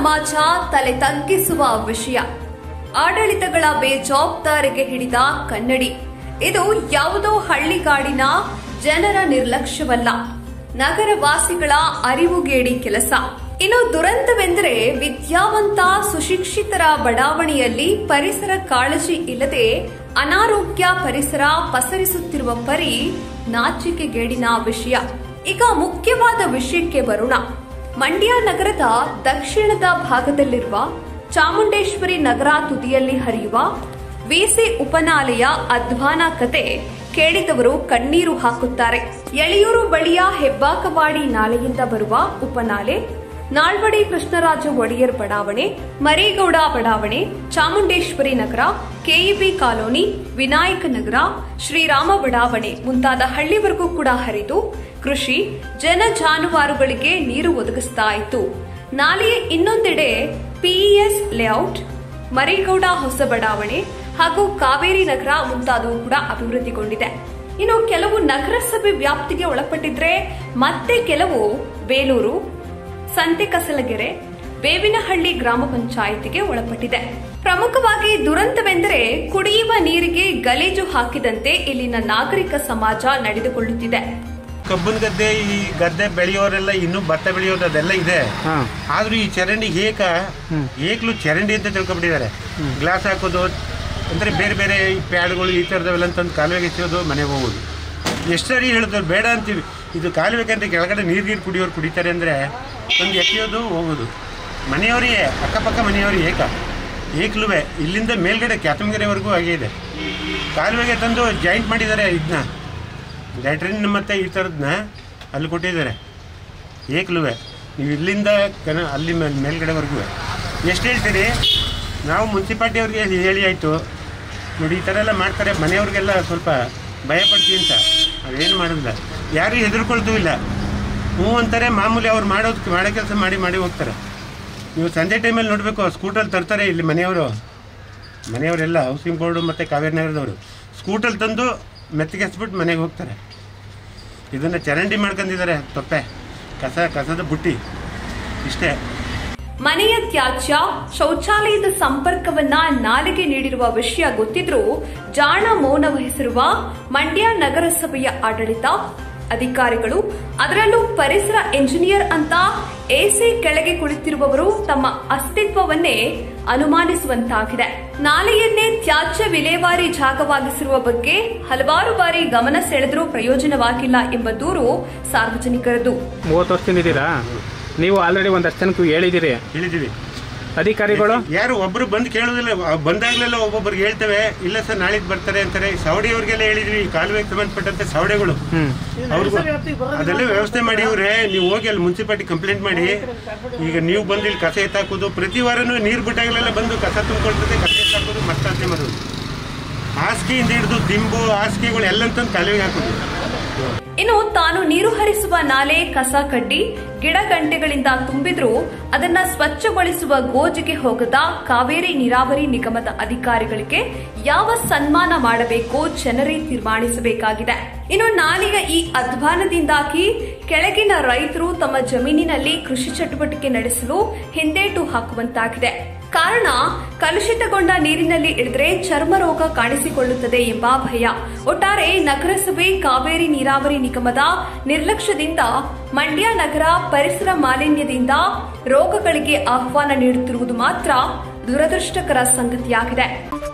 ಸಮಾಜ ತಲೆ ತಗ್ಗಿಸುವ ವಿಷಯ ಆಡಳಿತಗಳ ಬೇಜವಾಬ್ದಾರಿಗೆ ಹಿಡಿದ ಕನ್ನಡಿ ಇದು ಯಾವುದೋ ಹಳ್ಳಿಗಾಡಿನ ಜನರ ನಿರ್ಲಕ್ಷ್ಯವಲ್ಲ ನಗರವಾಸಿಗಳ ಅರಿವುಗೇಡಿ ಕೆಲಸ ಇನ್ನು ದುರಂತವೆಂದರೆ ವಿದ್ಯಾವಂತ ಸುಶಿಕ್ಷಿತರ ಬಡಾವಣೆಯಲ್ಲಿ ಪರಿಸರ ಕಾಳಜಿ ಇಲ್ಲದೆ ಅನಾರೋಗ್ಯ ಪರಿಸರ ಪಸರಿಸುತ್ತಿರುವ ಪರಿ ನಾಚಿಕೆಗೇಡಿನ ವಿಷಯ ಈಗ ಮುಖ್ಯವಾದ ವಿಷಯಕ್ಕೆ ಬರೋಣ ಮಂಡ್ಯ ನಗರದ ದಕ್ಷಿಣದ ಭಾಗದಲ್ಲಿರುವ ಚಾಮುಂಡೇಶ್ವರಿ ನಗರ ತುದಿಯಲ್ಲಿ ಹರಿಯುವ ವಿಸಿ ಉಪನಾಲೆಯ ಅಧ್ವಾನ ಕತೆ ಕೇಳಿದವರು ಕಣ್ಣೀರು ಹಾಕುತ್ತಾರೆ ಎಳೆಯೂರು ಬಳಿಯ ಹೆಬ್ಬಾಕವಾಡಿ ನಾಲೆಯಿಂದ ಬರುವ ಉಪನಾಲೆ ನಾಲ್ವಡಿ ಕೃಷ್ಣರಾಜ ಒಡೆಯರ್ ಬಡಾವಣೆ ಮರೇಗೌಡ ಬಡಾವಣೆ ಚಾಮುಂಡೇಶ್ವರಿ ನಗರ ಕೆಇಬಿ ಕಾಲೋನಿ ವಿನಾಯಕ ನಗರ ಶ್ರೀರಾಮ ಬಡಾವಣೆ ಮುಂತಾದ ಹಳ್ಳಿವರೆಗೂ ಕೂಡ ಹರಿದು ಕೃಷಿ ಜನ ಜಾನುವಾರುಗಳಿಗೆ ನೀರು ಒದಗಿಸ್ತಾ ಇತ್ತು ನಾಲೆಯ ಇನ್ನೊಂದೆಡೆ ಪಿಇಎಸ್ ಲೇಔಟ್ ಮರೇಗೌಡ ಹೊಸ ಬಡಾವಣೆ ಹಾಗೂ ಕಾವೇರಿ ನಗರ ಮುಂತಾದವು ಕೂಡ ಅಭಿವೃದ್ಧಿಗೊಂಡಿದೆ ಇನ್ನು ಕೆಲವು ನಗರಸಭೆ ವ್ಯಾಪ್ತಿಗೆ ಒಳಪಟ್ಟಿದ್ರೆ ಮತ್ತೆ ಕೆಲವು ಬೇಲೂರು ಸಂತೆಕಸಲಗೆರೆ ಬೇವಿನಹಳ್ಳಿ ಗ್ರಾಮ ಪಂಚಾಯಿತಿಗೆ ಒಳಪಟ್ಟಿದೆ ಪ್ರಮುಖವಾಗಿ ದುರಂತವೆಂದರೆ ಕುಡಿಯುವ ನೀರಿಗೆ ಗಲೀಜು ಹಾಕಿದಂತೆ ಇಲ್ಲಿನ ನಾಗರಿಕ ಸಮಾಜ ನಡೆದುಕೊಳ್ಳುತ್ತಿದೆ ಕಬ್ಬನ್ ಗದ್ದೆ ಈ ಗದ್ದೆ ಬೆಳೆಯೋರೆಲ್ಲ ಇನ್ನೂ ಭತ್ತ ಬೆಳೆಯೋದು ಅದೆಲ್ಲ ಇದೆ ಹಾಂ ಆದ್ರೂ ಈ ಚರಂಡಿ ಏಕ ಏಕ್ಲು ಚರಂಡಿ ಅಂತ ತಿಳ್ಕೊಬಿಟ್ಟಿದ್ದಾರೆ ಗ್ಲಾಸ್ ಹಾಕೋದು ಅಂದರೆ ಬೇರೆ ಬೇರೆ ಈ ಪ್ಯಾಡ್ಗಳು ಈ ಥರದವೆಲ್ಲ ತಂದು ಕಾಲುವೆಗೆ ಎಚ್ಚೋದು ಮನೆಗೆ ಹೋಗೋದು ಎಷ್ಟು ಸರಿ ಹೇಳಿದ್ರು ಬೇಡ ಅಂತೀವಿ ಇದು ಕಾಲುವೆಗಂದ್ರೆ ಕೆಳಗಡೆ ನೀರು ಗೀರು ಕುಡಿಯೋರು ಕುಡಿತಾರೆ ಅಂದರೆ ಒಂದು ಎಸೆಯೋದು ಹೋಗೋದು ಮನೆಯವರಿಗೆ ಅಕ್ಕಪಕ್ಕ ಮನೆಯವ್ರಿಗೆ ಏಕ ಏಕ್ಲುವೆ ಇಲ್ಲಿಂದ ಮೇಲ್ಗಡೆ ಕ್ಯಾತಮಗೆರೆವರೆಗೂ ಹಾಗೆ ಇದೆ ಕಾಲುವೆಗೆ ತಂದು ಜಾಯಿಂಟ್ ಮಾಡಿದ್ದಾರೆ ಇದನ್ನ ಲ್ಯಾಟ್ರಿನ್ ಮತ್ತು ಈ ಥರದನ್ನ ಅಲ್ಲಿ ಕೊಟ್ಟಿದ್ದಾರೆ ಏಕ್ಲುವೆ ನೀವು ಇಲ್ಲಿಂದ ಕನ ಅಲ್ಲಿ ಮೇಲ್ ಮೇಲ್ಗಡೆವರೆಗೂ ಎಷ್ಟು ಹೇಳ್ತೀರಿ ನಾವು ಮುನ್ಸಿಪಾಲ್ಟಿ ಅವ್ರಿಗೆ ಹೇಳಿ ಆಯಿತು ನೋಡಿ ಈ ಥರ ಎಲ್ಲ ಮಾಡ್ತಾರೆ ಮನೆಯವ್ರಿಗೆಲ್ಲ ಸ್ವಲ್ಪ ಭಯ ಪಡ್ತೀವಿ ಅಂತ ಅದೇನು ಮಾಡೋದಿಲ್ಲ ಯಾರು ಹೆದರ್ಕೊಳ್ತೂ ಇಲ್ಲ ಹ್ಞೂ ಅಂತಾರೆ ಮಾಮೂಲಿ ಅವ್ರು ಮಾಡೋದು ಮಾಡೋ ಕೆಲಸ ಮಾಡಿ ಮಾಡಿ ಹೋಗ್ತಾರೆ ನೀವು ಸಂಜೆ ಟೈಮಲ್ಲಿ ನೋಡಬೇಕು ಸ್ಕೂಟಲ್ಲಿ ತರ್ತಾರೆ ಇಲ್ಲಿ ಮನೆಯವರು ಮನೆಯವರೆಲ್ಲ ಹೌಸಿಂಗ್ ಬೋರ್ಡು ಮತ್ತು ಕಾವೇರಿ ನಗರದವರು ಸ್ಕೂಟಲ್ಲಿ ತಂದು ಮೆತ್ತಿಗೆ ಹಚ್ಬಿಟ್ಟು ಮನೆಗೆ ಹೋಗ್ತಾರೆ ಇದನ್ನು ಚರಂಡಿ ಮಾಡ್ಕೊಂಡಿದ್ದಾರೆ ತೊಪ್ಪೆ ಕಸ ಕಸದ ಬುಟ್ಟಿ ಇಷ್ಟೇ ಮನೆಯ ತ್ಯಾಜ್ಯ ಶೌಚಾಲಯದ ಸಂಪರ್ಕವನ್ನ ನಾಲೆಗೆ ನೀಡಿರುವ ವಿಷಯ ಗೊತ್ತಿದ್ರೂ ಜಾಣ ಮೌನ ವಹಿಸಿರುವ ಮಂಡ್ಯ ನಗರಸಭೆಯ ಆಡಳಿತ ಅಧಿಕಾರಿಗಳು ಅದರಲ್ಲೂ ಪರಿಸರ ಎಂಜಿನಿಯರ್ ಅಂತ ಎಸಿ ಕೆಳಗೆ ಕುಳಿತಿರುವವರು ತಮ್ಮ ಅಸ್ತಿತ್ವವನ್ನೇ ಅನುಮಾನಿಸುವಂತಾಗಿದೆ ನಾಲೆಯನ್ನೇ ತ್ಯಾಜ್ಯ ವಿಲೇವಾರಿ ಜಾಗವಾಗಿಸಿರುವ ಬಗ್ಗೆ ಹಲವಾರು ಬಾರಿ ಗಮನ ಸೆಳೆದರೂ ಪ್ರಯೋಜನವಾಗಿಲ್ಲ ಎಂಬ ದೂರು ಸಾರ್ವಜನಿಕರದು ಮೂವತ್ತು ವರ್ಷದಿಂದ ಇದ್ದೀರಾ ನೀವು ಆಲ್ರೆಡಿ ಒಂದಷ್ಟು ಜನಕ್ಕೆ ಹೇಳಿದ್ದೀರಿ ಹೇಳಿದ್ದೀವಿ ಅಧಿಕಾರಿಗಳು ಯಾರು ಒಬ್ರು ಬಂದು ಕೇಳೋದಿಲ್ಲ ಅವ್ ಬಂದಾಗ್ಲೆಲ್ಲ ಒಬ್ಬೊಬ್ರಿಗೆ ಹೇಳ್ತೇವೆ ಇಲ್ಲ ಸರ್ ನಾಳಿದ್ದು ಬರ್ತಾರೆ ಅಂತಾರೆ ಸವಡಿ ಅವ್ರಿಗೆಲ್ಲ ಹೇಳಿದ್ವಿ ಈ ಕಾಲುವೆಗೆ ಸಂಬಂಧಪಟ್ಟಂತೆ ಸವಡೆಗಳು ಹ್ಮ್ ಅವ್ರಿಗೂ ಅದೆಲ್ಲ ವ್ಯವಸ್ಥೆ ಮಾಡಿ ಇವ್ರೆ ನೀವು ಹೋಗಿ ಅಲ್ಲಿ ಮುನ್ಸಿಪಾಲ್ಟಿ ಕಂಪ್ಲೇಂಟ್ ಮಾಡಿ ಈಗ ನೀವು ಬಂದು ಇಲ್ಲಿ ಕಸ ಎತ್ತಾಕೋದು ಪ್ರತಿ ವಾರನೂ ನೀರು ಬಿಟ್ಟಾಗಲೆಲ್ಲ ಬಂದು ಕಸ ತುಂಬಿಕೊಳ್ತದೆ ಕಸ ಎತ್ತಾಕೋದು ಮತ್ತೆ ಅಷ್ಟೇ ಮಾಡೋದು ಹಾಸಿಗೆಯಿಂದ ಹಿಡಿದು ದಿಂಬು ಹಾಸಿಗೆಗಳು ಎಲ್ಲ ತಂದು ಕಾಲುವೆಗೆ ಹಾಕೋದು ಇನ್ನು ತಾನು ನೀರು ಹರಿಸುವ ನಾಲೆ ಕಸ ಕಡ್ಡಿ ಗಿಡ ಗಂಟೆಗಳಿಂದ ತುಂಬಿದ್ರೂ ಅದನ್ನ ಸ್ವಚ್ಛಗೊಳಿಸುವ ಗೋಜಿಗೆ ಹೋಗದ ಕಾವೇರಿ ನೀರಾವರಿ ನಿಗಮದ ಅಧಿಕಾರಿಗಳಿಗೆ ಯಾವ ಸನ್ಮಾನ ಮಾಡಬೇಕೋ ಜನರೇ ತೀರ್ಮಾನಿಸಬೇಕಾಗಿದೆ ಇನ್ನು ನಾಲೆಯ ಈ ಅಧ್ವಾನದಿಂದಾಗಿ ಕೆಳಗಿನ ರೈತರು ತಮ್ಮ ಜಮೀನಿನಲ್ಲಿ ಕೃಷಿ ಚಟುವಟಿಕೆ ನಡೆಸಲು ಹಿಂದೇಟು ಹಾಕುವಂತಾಗಿದೆ ಕಾರಣ ಕಲುಷಿತಗೊಂಡ ನೀರಿನಲ್ಲಿ ಇಳಿದ್ರೆ ಚರ್ಮ ರೋಗ ಕಾಣಿಸಿಕೊಳ್ಳುತ್ತದೆ ಎಂಬ ಭಯ ಒಟ್ಟಾರೆ ನಗರಸಭೆ ಕಾವೇರಿ ನೀರಾವರಿ ನಿಗಮದ ನಿರ್ಲಕ್ಷ್ಯದಿಂದ ಮಂಡ್ಯ ನಗರ ಪರಿಸರ ಮಾಲಿನ್ಯದಿಂದ ರೋಗಗಳಿಗೆ ಆಹ್ವಾನ ನೀಡುತ್ತಿರುವುದು ಮಾತ್ರ ದುರದೃಷ್ಟಕರ ಸಂಗತಿಯಾಗಿದೆ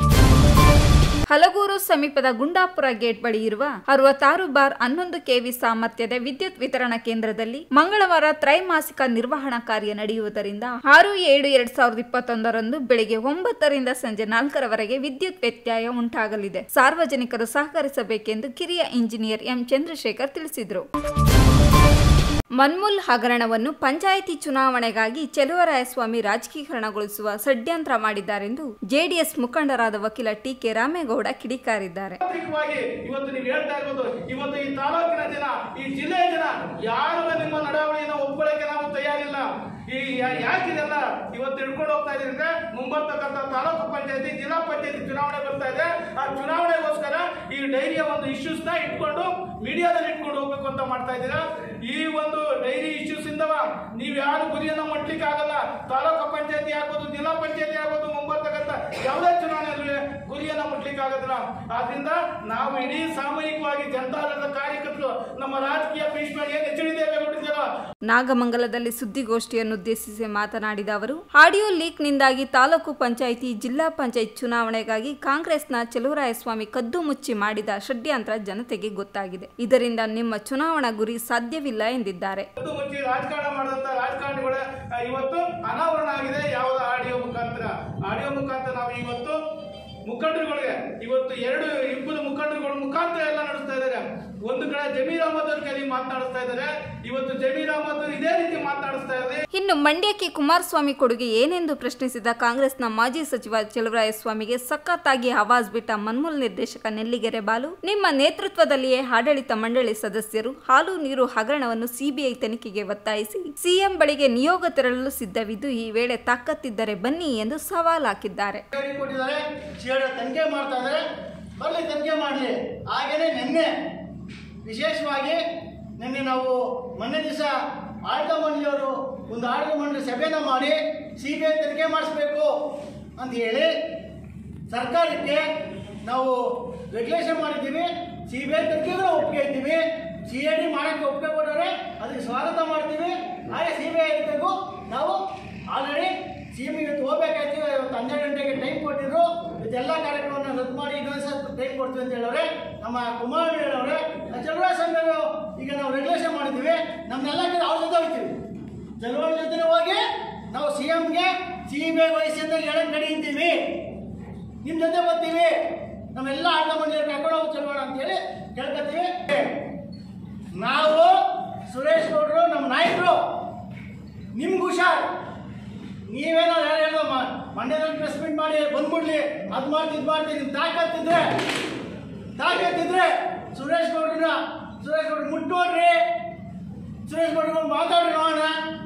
ಹಲಗೂರು ಸಮೀಪದ ಗುಂಡಾಪುರ ಗೇಟ್ ಬಳಿ ಇರುವ ಅರವತ್ತಾರು ಬಾರ್ ಹನ್ನೊಂದು ಕೆವಿ ಸಾಮರ್ಥ್ಯದ ವಿದ್ಯುತ್ ವಿತರಣಾ ಕೇಂದ್ರದಲ್ಲಿ ಮಂಗಳವಾರ ತ್ರೈಮಾಸಿಕ ನಿರ್ವಹಣಾ ಕಾರ್ಯ ನಡೆಯುವುದರಿಂದ ಆರು ಏಳು ಎರಡ್ ಸಾವಿರದ ಇಪ್ಪತ್ತೊಂದರಂದು ಬೆಳಿಗ್ಗೆ ಒಂಬತ್ತರಿಂದ ಸಂಜೆ ನಾಲ್ಕರವರೆಗೆ ವಿದ್ಯುತ್ ವ್ಯತ್ಯಯ ಉಂಟಾಗಲಿದೆ ಸಾರ್ವಜನಿಕರು ಸಹಕರಿಸಬೇಕೆಂದು ಕಿರಿಯ ಇಂಜಿನಿಯರ್ ಎಂ ಚಂದ್ರಶೇಖರ್ ತಿಳಿಸಿದರು ಮನ್ಮೂಲ್ ಹಗರಣವನ್ನು ಪಂಚಾಯಿತಿ ಚುನಾವಣೆಗಾಗಿ ಚೆಲುವರಾಯಸ್ವಾಮಿ ರಾಜಕೀಕರಣಗೊಳಿಸುವ ಷಡ್ಯಂತ್ರ ಮಾಡಿದ್ದಾರೆಂದು ಜೆಡಿಎಸ್ ಮುಖಂಡರಾದ ವಕೀಲ ಟಿ ಕೆ ರಾಮೇಗೌಡ ಕಿಡಿಕಾರಿದ್ದಾರೆ ತಾಂತ್ರಿಕವಾಗಿ ಇವತ್ತು ನೀವು ಹೇಳ್ತಾ ಇರ್ಬೋದು ಇವತ್ತು ಈ ತಾಲೂಕಿನ ಜನ ಈ ಜಿಲ್ಲೆಯ ಜನ ಯಾರು ನಿಮ್ಮ ನಡವಳಿಕೆಯನ್ನು ಒಪ್ಕೊಳ್ಳಕ್ಕೆ ನಾವು ತಯಾರಿಲ್ಲ ಈ ಯಾ- ಯಾಕಿದೆಲ್ಲ ಇವತ್ತು ಹಿಡ್ಕೊಂಡು ಹೋಗ್ತಾ ಇದ್ರೆ ಮುಂಬರ್ತಕ್ಕಂಥ ತಾಲೂಕು ಪಂಚಾಯತಿ ಜಿಲ್ಲಾ ಪಂಚಾಯತಿ ಚುನಾವಣೆ ಬರ್ತಾ ಇದೆ ಆ ಚುನಾವಣೆಗೋಸ್ಕರ ಈ ಡೈರಿಯ ಒಂದು ಇಶ್ಯೂಸ್ ನ ಇಟ್ಕೊಂಡು ಮೀಡಿಯಾದಲ್ಲಿ ಇಟ್ಕೊಂಡು ಹೋಗ್ಬೇಕು ಅಂತ ಮಾಡ್ತಾ ಇದ್ದೀರಾ ಈ ಒಂದು ಡೈರಿ ಇಶ್ಯೂಸ್ ಇಂದವ ನೀವ್ ಯಾರು ಗುರಿಯನ್ನ ಮುಟ್ಲಿಕ್ಕೆ ಆಗಲ್ಲ ತಾಲೂಕು ಪಂಚಾಯತಿ ಆಗ್ಬೋದು ಜಿಲ್ಲಾ ಪಂಚಾಯತಿ ಆಗ್ಬೋದು ಮುಂಬರ್ತಕ್ಕಂಥ ಯಾವುದೇ ಚುನಾವಣೆಯಲ್ಲಿ ಗುರಿಯನ್ನ ಮುಟ್ಲಿಕ್ಕೆ ಆಗೋದಿಲ್ಲ ಆದ್ರಿಂದ ನಾವು ಇಡೀ ಸಾಮೂಹಿಕವಾಗಿ ಜನತಾದಳದ ಕಾರ್ಯಕರ್ತರು ನಮ್ಮ ರಾಜಕೀಯ ಭೀಷ್ಮ ಏನ್ ಎಚ್ ಡಿ ದೇವೇಗೌಡರಿದ್ದಾರೋ ನಾಗಮಂಗಲದಲ್ಲಿ ಸುದ್ದಿಗೋಷ್ಠಿಯನ್ನುದ್ದೇಶಿಸಿ ಮಾತನಾಡಿದ ಅವರು ಆಡಿಯೋ ಲೀಕ್ನಿಂದಾಗಿ ತಾಲೂಕು ಪಂಚಾಯಿತಿ ಜಿಲ್ಲಾ ಪಂಚಾಯತ್ ಚುನಾವಣೆಗಾಗಿ ಕಾಂಗ್ರೆಸ್ನ ಚೆಲುವರಾಯಸ್ವಾಮಿ ಕದ್ದು ಮುಚ್ಚಿ ಮಾಡಿದ ಷಡ್ಯಂತ್ರ ಜನತೆಗೆ ಗೊತ್ತಾಗಿದೆ ಇದರಿಂದ ನಿಮ್ಮ ಚುನಾವಣಾ ಗುರಿ ಸಾಧ್ಯವಿಲ್ಲ ಎಂದಿದ್ದಾರೆ ಕದ್ದು ಮುಚ್ಚಿ ರಾಜಕಾರಣ ಮಾಡಿದಂತ ರಾಜಕಾರಣಿಗಳ ಆ, ಇವತ್ತು ಅನಾವರಣ ಆಗಿದೆ ಯಾವ್ದು ಆಡಿಯೋ ಮುಖಾಂತರ ಆಡಿಯೋ ಮುಖಾಂತರ ನಾವು ಇವತ್ತು ಮುಖಂಡರುಗಳಿಗೆ ಇವತ್ತು ಎರಡು ಇಬ್ಬರು ಮುಖಂಡರುಗಳ ಮುಖಾಂತರ ಎಲ್ಲ ನಡೆಸ್ತಾ ಇದ್ದಾರೆ ಒಂದು ಕಡೆ ಜಮೀರ್ ಅಹಮದ್ ಅವ್ರ ಕೈಲಿ ಮಾತನಾಡಿಸ್ತಾ ಇದ್ದಾರೆ ಇವತ್ತು ಜಮೀರ್ ಅಹಮದ್ ಇದೇ ರೀತಿ ಮಾತನಾಡಿಸ್ತಾ ಇದ್ದಾರೆ ಇನ್ನು ಮಂಡ್ಯಕ್ಕೆ ಕುಮಾರಸ್ವಾಮಿ ಕೊಡುಗೆ ಏನೆಂದು ಪ್ರಶ್ನಿಸಿದ ಕಾಂಗ್ರೆಸ್ನ ಮಾಜಿ ಸಚಿವ ಚೆಲುವರಾಯಸ್ವಾಮಿಗೆ ಸಖತ್ತಾಗಿ ಆವಾಜ್ ಬಿಟ್ಟ ಮನ್ಮೂಲ್ ನಿರ್ದೇಶಕ ನೆಲ್ಲಿಗೆರೆ ಬಾಲು ನಿಮ್ಮ ನೇತೃತ್ವದಲ್ಲಿಯೇ ಆಡಳಿತ ಮಂಡಳಿ ಸದಸ್ಯರು ಹಾಲು ನೀರು ಹಗರಣವನ್ನು ಸಿಬಿಐ ತನಿಖೆಗೆ ಒತ್ತಾಯಿಸಿ ಸಿಎಂ ಬಳಿಗೆ ನಿಯೋಗ ತೆರಳಲು ಸಿದ್ಧವಿದ್ದು ಈ ವೇಳೆ ತಾಕತ್ತಿದ್ದರೆ ಬನ್ನಿ ಎಂದು ಸವಾಲ್ ಹಾಕಿದ್ದಾರೆ ಹೇಳಿ ಕೊಟ್ಟಿದ್ದಾರೆ ಸಿಐಡಿ ತನಿಖೆ ಮಾಡ್ತಾ ಇದ್ದಾರೆ ಬರಲಿ ತನಿಖೆ ಮಾಡಲಿ ಹಾಗೇನೆ ನಿನ್ನೆ ವಿಶೇಷವಾಗಿ ನಿನ್ನೆ ನಾವು ಮೊನ್ನೆ ದಿವಸ ಆಡಳಿತ ಮಂಡಳಿಯವರು ಒಂದು ಆಡಳಿತ ಮಂಡಳಿ ಸಭೆನ ಮಾಡಿ ಸಿ ಬಿ ಐ ತನಿಖೆ ಮಾಡಿಸ್ಬೇಕು ಅಂತ ಹೇಳಿ ಸರ್ಕಾರಕ್ಕೆ ನಾವು ರೆಗ್ಯುಲೇಷನ್ ಮಾಡಿದ್ದೀವಿ ಸಿ ಬಿ ಐ ತನಿಖೆಗೂ ನಾವು ಒಪ್ಪಿಗೆ ಇದ್ದೀವಿ ಸಿ ಐ ಡಿ ಮಾಡೋಕ್ಕೆ ಒಪ್ಪಿಗೆ ಕೊಟ್ಟರೆ ಅದಕ್ಕೆ ಸ್ವಾಗತ ಮಾಡ್ತೀವಿ ಹಾಗೆ ಸಿ ಬಿ ಐ ತನಿಖೆಗೂ ನಾವು ಆಲ್ರೆಡಿ ಸಿ ಎಂ ಇವತ್ತು ಹೋಗ್ಬೇಕಾಯ್ತು ಇವತ್ತು ಹನ್ನೆರಡು ಗಂಟೆಗೆ ಟೈಮ್ ಕೊಟ್ಟಿದ್ರು ಇದೆಲ್ಲ ಕಾರ್ಯಕ್ರಮವನ್ನು ರದ್ದು ಮಾಡಿ ಇನ್ನೊಂದು ಸಲ ಟೈಮ್ ಕೊಡ್ತೀವಿ ಅಂತ ಹೇಳವ್ರೆ ನಮ್ಮ ಕುಮಾರ್ ಹೇಳವ್ರೆ ಚಲುವರಾಯ ಸಂಘರು ಈಗ ನಾವು ರೆಗ್ಯುಲೇಷನ್ ಮಾಡಿದ್ದೀವಿ ನಮ್ಮನ್ನೆಲ್ಲ ಕಡೆ ಅವ್ರ ಜೊತೆ ಹೋಗ್ತೀವಿ ಚಲುವಳಿ ಜೊತೆ ಹೋಗಿ ನಾವು ಸಿ ಎಂಗೆ ಸಿ ಬಿ ಐ ವಯಸ್ಸಿಂದ ಹೇಳಕ್ ನಡೀತೀವಿ ನಿಮ್ಮ ಜೊತೆ ಬರ್ತೀವಿ ನಮ್ಮೆಲ್ಲ ಆಡಳಿತ ಮಂಡಳಿ ಕರ್ಕೊಂಡು ಹೋಗಿ ಚಲೋಣ ಅಂತೇಳಿ ಕೇಳ್ಕೊತೀವಿ ನಾವು ಸುರೇಶ್ ಗೌಡರು ನಮ್ಮ ನಾಯಕರು ನಿಮ್ಗೆ ಹುಷಾರ್ ನೀವೇನೋ ಯಾರು ಹೇಳೋ ಮಂಡ್ಯದಲ್ಲಿ ಪ್ರೆಸ್ ಮೀಟ್ ಮಾಡಿ ಬಂದ್ಬಿಡ್ಲಿ ಅದು ಮಾಡ್ತಿ ಇದು ಮಾಡ್ತೀನಿ ನಿಮ್ ತಾಕತ್ತಿದ್ರೆ ತಾಕತ್ತಿದ್ರೆ ಸುರೇಶ್ ಗೌಡ್ರನ್ನ ಸುರೇಶ್ ಗೌಡ್ರ ಮುಟ್ಟೋಡ್ರಿ ಸುರೇಶ್ ಗೌಡ್ರ ಮಾತಾಡ್ರಿ ನೋಡೋಣ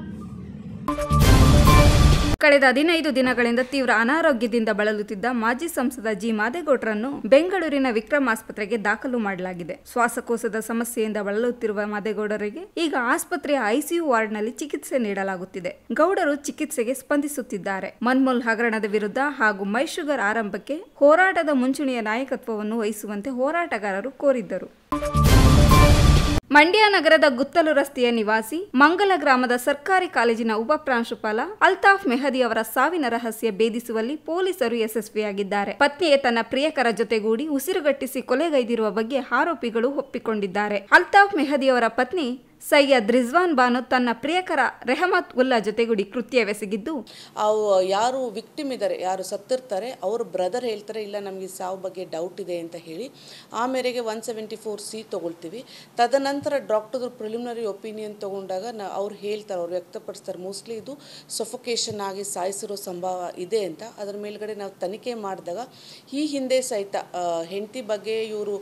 ಕಳೆದ ಹದಿನೈದು ದಿನಗಳಿಂದ ತೀವ್ರ ಅನಾರೋಗ್ಯದಿಂದ ಬಳಲುತ್ತಿದ್ದ ಮಾಜಿ ಸಂಸದ ಜಿ ಮಾದೇಗೌಡರನ್ನು ಬೆಂಗಳೂರಿನ ವಿಕ್ರಮ್ ಆಸ್ಪತ್ರೆಗೆ ದಾಖಲು ಮಾಡಲಾಗಿದೆ ಶ್ವಾಸಕೋಶದ ಸಮಸ್ಯೆಯಿಂದ ಬಳಲುತ್ತಿರುವ ಮಾದೇಗೌಡರಿಗೆ ಈಗ ಆಸ್ಪತ್ರೆಯ ಐಸಿಯು ವಾರ್ಡ್ನಲ್ಲಿ ಚಿಕಿತ್ಸೆ ನೀಡಲಾಗುತ್ತಿದೆ ಗೌಡರು ಚಿಕಿತ್ಸೆಗೆ ಸ್ಪಂದಿಸುತ್ತಿದ್ದಾರೆ ಮನ್ಮೂಲ್ ಹಗರಣದ ವಿರುದ್ಧ ಹಾಗೂ ಮೈ ಶುಗರ್ ಆರಂಭಕ್ಕೆ ಹೋರಾಟದ ಮುಂಚೂಣಿಯ ನಾಯಕತ್ವವನ್ನು ವಹಿಸುವಂತೆ ಹೋರಾಟಗಾರರು ಕೋರಿದ್ದರು ಮಂಡ್ಯ ನಗರದ ಗುತ್ತಲು ರಸ್ತೆಯ ನಿವಾಸಿ ಮಂಗಲ ಗ್ರಾಮದ ಸರ್ಕಾರಿ ಕಾಲೇಜಿನ ಉಪ ಪ್ರಾಂಶುಪಾಲ ಅಲ್ತಾಫ್ ಮೆಹದಿ ಅವರ ಸಾವಿನ ರಹಸ್ಯ ಭೇದಿಸುವಲ್ಲಿ ಪೊಲೀಸರು ಯಶಸ್ವಿಯಾಗಿದ್ದಾರೆ ಪತ್ನಿಯೇ ತನ್ನ ಪ್ರಿಯಕರ ಜೊತೆಗೂಡಿ ಉಸಿರುಗಟ್ಟಿಸಿ ಕೊಲೆಗೈದಿರುವ ಬಗ್ಗೆ ಆರೋಪಿಗಳು ಒಪ್ಪಿಕೊಂಡಿದ್ದಾರೆ ಅಲ್ತಾಫ್ ಮೆಹದಿ ಅವರ ಪತ್ನಿ ಸೈಯದ್ ರಿಜ್ವಾನ್ ಬಾನು ತನ್ನ ಪ್ರಿಯಕರ ರೆಹಮತ್ ಉಲ್ಲಾ ಜೊತೆಗೂಡಿ ಕೃತ್ಯವೆಸಗಿದ್ದು ಅವು ಯಾರು ವಿಕ್ಟಿಮ್ ಇದ್ದಾರೆ ಯಾರು ಸತ್ತಿರ್ತಾರೆ ಅವ್ರ ಬ್ರದರ್ ಹೇಳ್ತಾರೆ ಇಲ್ಲ ನಮಗೆ ಸಾವು ಬಗ್ಗೆ ಡೌಟ್ ಇದೆ ಅಂತ ಹೇಳಿ ಆ ಮೇರೆಗೆ ಒನ್ ಸೆವೆಂಟಿ ಫೋರ್ ಸಿ ತೊಗೊಳ್ತೀವಿ ತದನಂತರ ಡಾಕ್ಟರ್ ಪ್ರಿಲಿಮಿನರಿ ಒಪಿನಿಯನ್ ತೊಗೊಂಡಾಗ ನಾ ಅವ್ರು ಹೇಳ್ತಾರೆ ಅವ್ರು ವ್ಯಕ್ತಪಡಿಸ್ತಾರೆ ಮೋಸ್ಟ್ಲಿ ಇದು ಸಫೊಕೇಶನ್ ಆಗಿ ಸಾಯಿಸಿರೋ ಸಂಭವ ಇದೆ ಅಂತ ಅದರ ಮೇಲ್ಗಡೆ ನಾವು ತನಿಖೆ ಮಾಡಿದಾಗ ಈ ಹಿಂದೆ ಸಹಿತ ಹೆಂಡತಿ ಬಗ್ಗೆ ಇವರು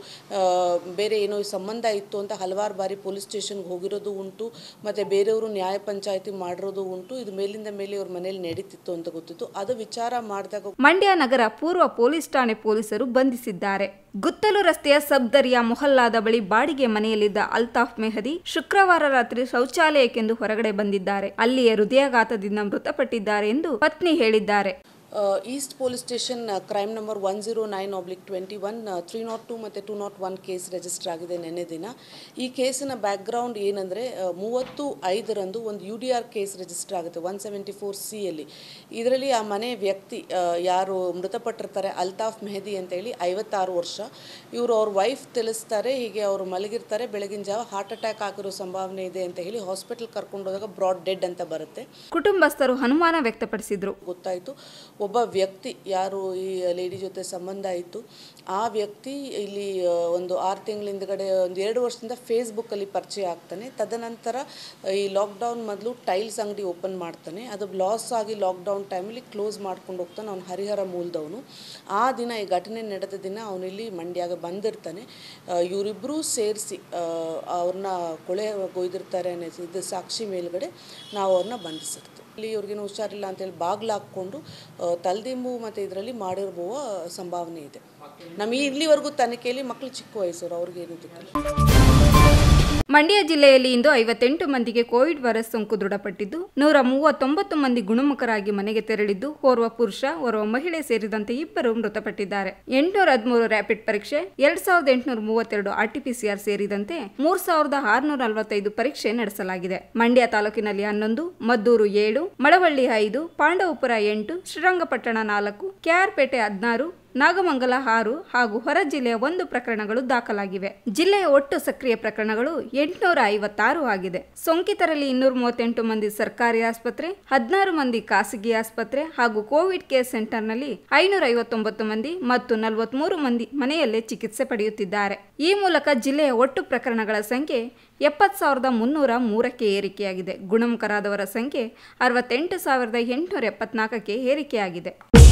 ಬೇರೆ ಏನೋ ಸಂಬಂಧ ಇತ್ತು ಅಂತ ಹಲವಾರು ಬಾರಿ ಪೊಲೀಸ್ ಸ್ಟೇಷನ್ಗೆ ಹೋಗಿರೋದು ಉಂಟು ಮತ್ತು ಬೇರೆಯವರು ನ್ಯಾಯ ಪಂಚಾಯತಿ ಮಾಡಿರೋದು ಉಂಟು ಇದು ಮೇಲಿಂದ ಮೇಲೆ ಇವ್ರ ಮನೇಲಿ ನಡೀತಿತ್ತು ಅಂತ ಗೊತ್ತಿತ್ತು ಅದು ವಿಚಾರ ಮಾಡಿದಾಗ ಮಂಡ್ಯ ನಗರ ಪೂರ್ವ ಪೊಲೀಸ್ ಠಾಣೆ ಪೊಲೀಸರು ಬಂಧಿಸಿದ್ದಾರೆ ಗುತ್ತಲು ರಸ್ತೆಯ ಸಬ್ದರಿಯಾ ಮೊಹಲ್ಲಾದ ಬಳಿ ಬಾಡಿಗೆ ಮನೆಯಲ್ಲಿದ್ದ ಅಲ್ತಾಫ್ ಮೆಹದಿ ಶುಕ್ರವಾರ ರಾತ್ರಿ ಶೌಚಾಲಯಕ್ಕೆಂದು ಹೊರಗಡೆ ಬಂದಿದ್ದಾರೆ ಅಲ್ಲಿಯೇ ಹೃದಯಾಘಾತದಿಂದ ಮೃತಪಟ್ಟಿದ್ದಾರೆ ಎಂದು ಪತ್ನಿ ಹೇಳಿದ್ದಾರೆ east police station crime number one zero nine oblique twenty one three naught two ಮತ್ತು two naught one case register ಆಗಿದೆ ನಿನ್ನೆ ದಿನ ಈ ಕೇಸಿನ ಬ್ಯಾಕ್ಗ್ರೌಂಡ್ ಏನಂದರೆ ಮೂವತ್ತು ಐದರಂದು ಒಂದು U D R case register ಆಗುತ್ತೆ ಒನ್ ಸೆವೆಂಟಿ ಫೋರ್ ಸಿಯಲ್ಲಿ ಇದರಲ್ಲಿ ಆ ಮನೆ ವ್ಯಕ್ತಿ ಆ, ಯಾರು ಮೃತಪಟ್ಟಿರ್ತಾರೆ ಅಲ್ತಾಫ್ ಮೆಹದಿ ಅಂತೇಳಿ ಐವತ್ತಾರು ವರ್ಷ ಇವರು ಅವ್ರ ವೈಫ್ ತಿಳಿಸ್ತಾರೆ ಹೀಗೆ ಅವರು ಮಲಗಿರ್ತಾರೆ ಬೆಳಗಿನ ಜಾವ ಹಾರ್ಟ್ ಅಟ್ಯಾಕ್ ಆಗಿರೋ ಸಂಭಾವನೆ ಇದೆ ಅಂತ ಹೇಳಿ ಹಾಸ್ಪಿಟಲ್ ಕರ್ಕೊಂಡು ಹೋದಾಗ ಬ್ರಾಡ್ ಡೆಡ್ ಅಂತ ಬರುತ್ತೆ ಕುಟುಂಬಸ್ಥರು ಅನುಮಾನ ವ್ಯಕ್ತಪಡಿಸಿದ್ರು ಗೊತ್ತಾಯಿತು ಒಬ್ಬ ವ್ಯಕ್ತಿ ಯಾರು ಈ ಲೇಡಿ ಜೊತೆ ಸಂಬಂಧ ಇತ್ತು ಆ ವ್ಯಕ್ತಿ ಇಲ್ಲಿ ಆ, ಒಂದು ಆರು ತಿಂಗಳ ಹಿಂದ್ಗಡೆ ಒಂದು ಎರಡು ವರ್ಷದಿಂದ ಫೇಸ್ಬುಕ್ಕಲ್ಲಿ ಪರಿಚಯ ಆಗ್ತಾನೆ ತದನಂತರ ಈ ಲಾಕ್ಡೌನ್ ಮೊದಲು ಟೈಲ್ಸ್ ಅಂಗಡಿ ಓಪನ್ ಮಾಡ್ತಾನೆ ಅದು ಲಾಸ್ ಆಗಿ ಲಾಕ್ಡೌನ್ ಟೈಮಲ್ಲಿ ಕ್ಲೋಸ್ ಮಾಡ್ಕೊಂಡು ಹೋಗ್ತಾನೆ ಅವ್ನು ಹರಿಹರ ಮೂಲದವನು ಆ ದಿನ ಈ ಘಟನೆ ನಡೆದ ದಿನ ಅವನಿಲ್ಲಿ ಮಂಡ್ಯಾಗ ಬಂದಿರ್ತಾನೆ ಆ, ಇವರಿಬ್ಬರೂ ಸೇರಿಸಿ ಅವ್ರನ್ನ ಕೊಳೆ ಕೊಯ್ದಿರ್ತಾರೆ ಅನ್ನೋ ಇದು ಸಾಕ್ಷಿ ಮೇಲ್ಗಡೆ ನಾವು ಅವ್ರನ್ನ ಬಂಧಿಸಿರ್ತೀವಿ ಇಲ್ಲಿ ಇವ್ರಿಗೇನು ಹುಷಾರಿಲ್ಲ ಅಂತೇಳಿ ಬಾಗ್ಲು ಹಾಕ್ಕೊಂಡು ಆ, ತಲೆದಿಂಬು ಮತ್ತು ಇದರಲ್ಲಿ ಮಾಡಿರುವ ಸಂಭಾವನೆ ಇದೆ ನಮಗೆ ಇಲ್ಲಿವರೆಗೂ ತನಿಖೆಯಲ್ಲಿ ಮಕ್ಕಳು ಚಿಕ್ಕ ವಯಸ್ಸವರು ಅವ್ರಿಗೇನು ಗೊತ್ತಿಲ್ಲ ಮಂಡ್ಯ ಜಿಲ್ಲೆಯಲ್ಲಿ ಇಂದು ಐವತ್ತೆಂಟು ಮಂದಿಗೆ ಕೋವಿಡ್ ವೈರಸ್ ಸೋಂಕು ದೃಢಪಟ್ಟಿದ್ದು ನೂರ ಮೂವತ್ತೊಂಬತ್ತು ಮಂದಿ ಗುಣಮುಖರಾಗಿ ಮನೆಗೆ ತೆರಳಿದ್ದು ಓರ್ವ ಪುರುಷ ಓರ್ವ ಮಹಿಳೆ ಸೇರಿದಂತೆ ಇಬ್ಬರು ಮೃತಪಟ್ಟಿದ್ದಾರೆ ಎಂಟುನೂರ ಹದಿಮೂರು ರ್ಯಾಪಿಡ್ ಪರೀಕ್ಷೆ ಎರಡ್ ಸಾವಿರದ ಎಂಟುನೂರ ಮೂವತ್ತೆರಡು ಆರ್ಟಿಪಿಸಿಆರ್ ಸೇರಿದಂತೆ ಮೂರ್ ಸಾವಿರದ ಆರುನೂರ ನಲವತ್ತೈದು ಪರೀಕ್ಷೆ ನಡೆಸಲಾಗಿದೆ ಮಂಡ್ಯ ತಾಲೂಕಿನಲ್ಲಿ ಹನ್ನೊಂದು ಮದ್ದೂರು ಏಳು ಮಳವಳ್ಳಿ ಐದು ಪಾಂಡವಪುರ ಎಂಟು ಶ್ರೀರಂಗಪಟ್ಟಣ ನಾಲ್ಕು ಕೆಆರ್ಪೇಟೆ ಹದಿನಾರು ನಾಗಮಂಗಲ ಆರು ಹಾಗೂ ಹೊರ ಜಿಲ್ಲೆಯ ಒಂದು ಪ್ರಕರಣಗಳು ದಾಖಲಾಗಿವೆ ಜಿಲ್ಲೆಯ ಒಟ್ಟು ಸಕ್ರಿಯ ಪ್ರಕರಣಗಳು ಎಂಟುನೂರ ಐವತ್ತಾರು ಆಗಿದೆ ಸೋಂಕಿತರಲ್ಲಿ ಇನ್ನೂರ ಮೂವತ್ತೆಂಟು ಮಂದಿ ಸರ್ಕಾರಿ ಆಸ್ಪತ್ರೆ ಹದಿನಾರು ಮಂದಿ ಖಾಸಗಿ ಆಸ್ಪತ್ರೆ ಹಾಗೂ ಕೋವಿಡ್ ಕೇರ್ ಸೆಂಟರ್ನಲ್ಲಿ ಐನೂರ ಐವತ್ತೊಂಬತ್ತು ಮಂದಿ ಮತ್ತು ನಲವತ್ಮೂರು ಮಂದಿ ಮನೆಯಲ್ಲೇ ಚಿಕಿತ್ಸೆ ಪಡೆಯುತ್ತಿದ್ದಾರೆ ಈ ಮೂಲಕ ಜಿಲ್ಲೆಯ ಒಟ್ಟು ಪ್ರಕರಣಗಳ ಸಂಖ್ಯೆ ಎಪ್ಪತ್ತು ಸಾವಿರದ ಮುನ್ನೂರ ಮೂರಕ್ಕೆ ಏರಿಕೆಯಾಗಿದೆ ಗುಣಮುಖರಾದವರ ಸಂಖ್ಯೆ ಅರವತ್ತೆಂಟು ಸಾವಿರದ ಎಂಟುನೂರ ಎಪ್ಪತ್ನಾಲ್ಕಕ್ಕೆ ಏರಿಕೆಯಾಗಿದೆ